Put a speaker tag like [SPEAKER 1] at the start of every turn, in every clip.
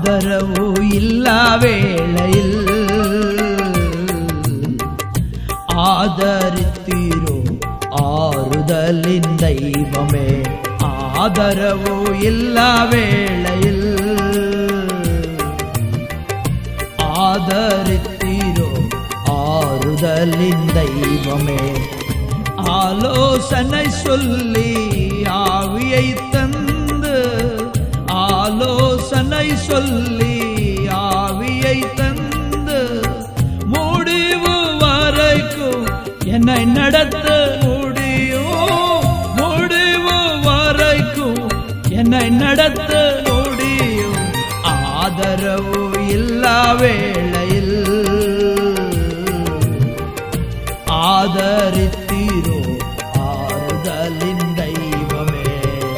[SPEAKER 1] ஆதரவு இல்லா வேளையில் ஆதரித்தீரோ ஆறுதலின் தெய்வமே ஆதரவு இல்லா வேளையில் ஆதரித்தீரோ ஆறுதலின் தெய்வமே ஆலோசனை சொல்லி ஆவியை தந்து ஆலோசனை சொல்லி ஆவியை தந்து முடிவு வரைக்கும் என்னை நடத்த முடியும் முடிவு வரைக்கும் என்னை நடத்த முடியும் ஆதரவு இல்லா வேளையில் ஆதரித்தீரோ ஆறுதலின் தெய்வமே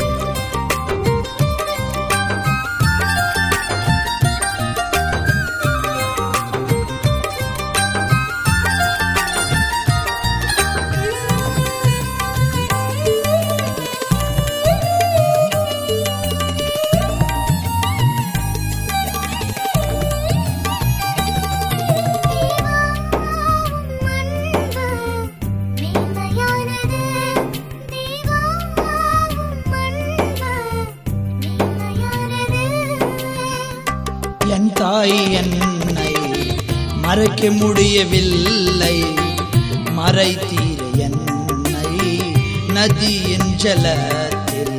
[SPEAKER 2] மேன்மையானது தேவா அன்பு மேன்மையானது
[SPEAKER 1] என் தாய் என்னை மறைக்க முடியவில்லை மறைத்தீர என்னை நதியின் ஜலத்தில்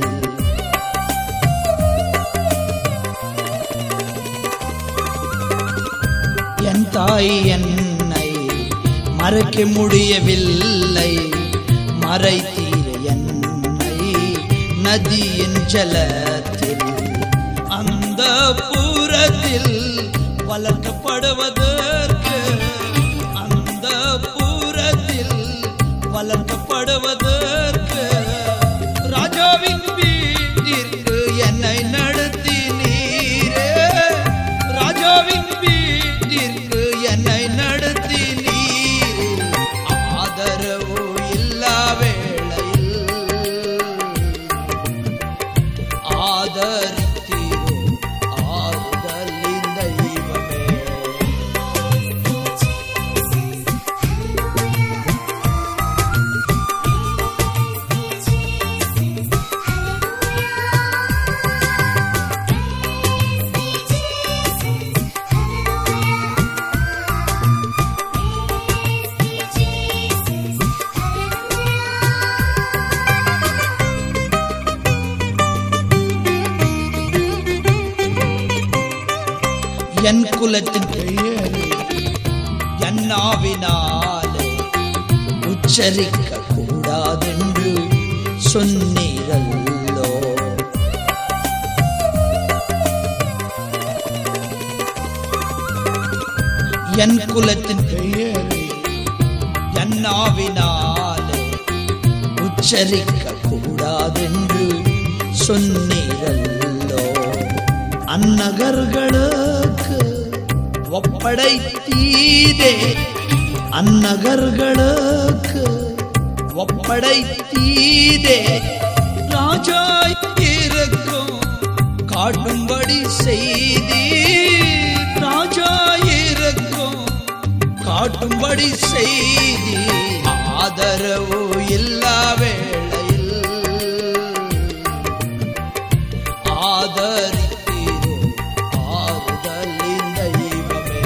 [SPEAKER 1] என் தாய் என்னை மறைக்க முடியவில்லை மறைத்தீர என்னை நதியின் ஜலத்தில் அந்த புறத்தில் வளர்க்கப்படுவதற்கு அந்த புறத்தில் வளர்க்கப்படுவதற்கு ராஜாவின் வீட்டிற்கு என்னை நடத்தி நீரே ராஜாவின் வீட்டிற்கு என்னை நடத்தி நீரே ஆதரவு இல்லா வேளையில் ஆதரித்தீரோ ஆறுதலின் தெய்வமே என் குலத்தின் பெயரை என்னாவினாலே உச்சரிக்க கூடாதென்று சொன்னீரல்லோ என் குலத்தின் பெயரை என்னாவினாலே உச்சரிக்க கூடாதென்று சொன்னீரல்லோ அந்நகர்களுக்கு ஒப்படைத்தீரே அந்நகர்களுக்கு ஒப்படைத்தீரே ராஜா இருக்கும் காட்டும்படி செய்தி ராஜா இருக்கும் காட்டும்படி செய்தி ஆதரவு இல்லா வேளையில் ஆதரித்தீரோ ஆறுதலின் தெய்வமே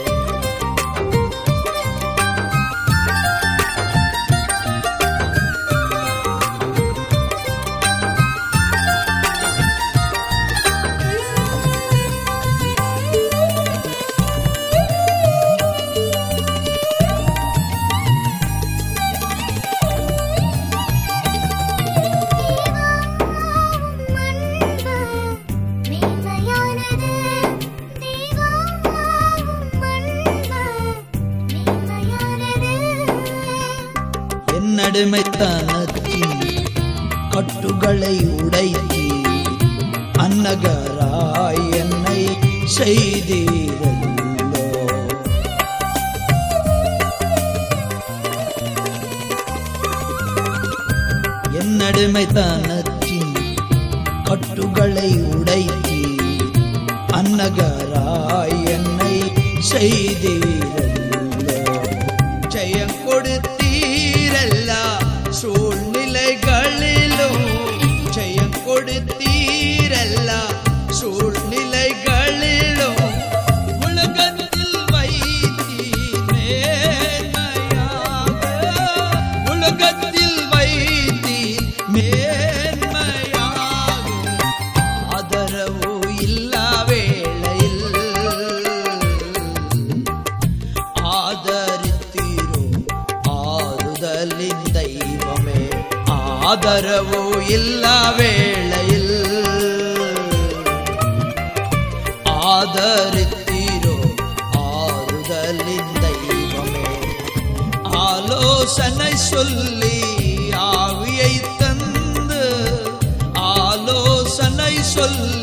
[SPEAKER 2] அன்பு மேன்மையானது தேவா அன்பு மேன்மையானது
[SPEAKER 1] என்னடிமைத்தனத்தின் கட்டுகளை உடைத்தி அன்னகராய் என்னை செய்தீரல்லோ என்னடிமைத்தனத்தின் கட்டுகளை உடைத்தி அன்னகராய் என்னை செய்தீரல்லோ ஜெயம் கொடுத்தீரல்லா சூழ்நிலைகளிலும் ஜெயம் கொடுத்தீரல்லா சூழ்நிலைகளிலும் உலகத்தில் வைத்தீர் மேன்மையாக உலகத்தில் வைத்தீர் மேன்மையாக ஆதரவு இல்லா வேளையில் ஆதரித்தீரோ ஆறுதலின் தெய்வமே ஆதரவு இல்லா வேளையில் ஆதரித்தீரோ ஆறுதலின் தெய்வமே ஆலோசனை சொல்லி ஆவியை தந்து ஆலோசனை சொல்லி